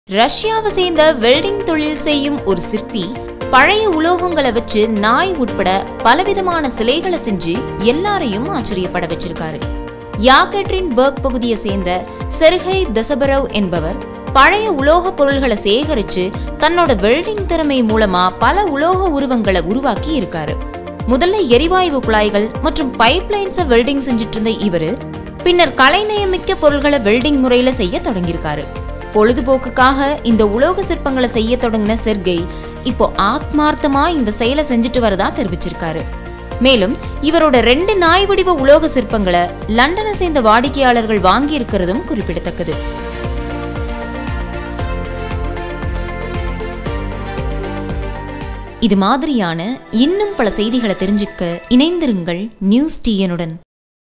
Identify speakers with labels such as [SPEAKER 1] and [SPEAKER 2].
[SPEAKER 1] ரஷ்யாவை சேர்ந்த வெல்டிங் தொழில் செய்யும் ஒரு சிற்பி பழைய உலோகங்களை வச்சு நாய் உட்பட பலவிதமான சிலைகளை செஞ்சு எல்லாரையும் ஆச்சரியப்பட வச்சிருக்காரு யாகட்ரின் பர்க் பகுதியை சேர்ந்த செர்கை தசபரவ் என்பவர் பழைய உலோக பொருள்களை சேகரிச்சு தன்னோட வெல்டிங் திறமை மூலமா பல உலோக உருவங்களை உருவாக்கி இருக்காரு முதல்ல எரிவாயு குழாய்கள் மற்றும் பைப்லைன்ஸை வெல்டிங் செஞ்சுட்டு இருந்த இவரு பின்னர் கலைநயமிக்க பொருள்களை வெல்டிங் முறையில செய்ய தொடங்கியிருக்காரு பொழுதுபோக்குக்காக இந்த உலோக சிற்பங்களை செய்ய தொடங்கின செர்கை இப்போ ஆத்மார்த்தமா இந்த செயலை செஞ்சுட்டு வரதா தெரிவிச்சிருக்காரு மேலும் இவரோட ரெண்டு நாய் வடிவ உலோக சிற்பங்களை லண்டனை சேர்ந்த வாடிக்கையாளர்கள் வாங்கி இருக்கிறதும் குறிப்பிடத்தக்கது இது மாதிரியான இன்னும் பல செய்திகளை தெரிஞ்சுக்க இணைந்திருங்கள் நியூஸ் டிஎனுடன்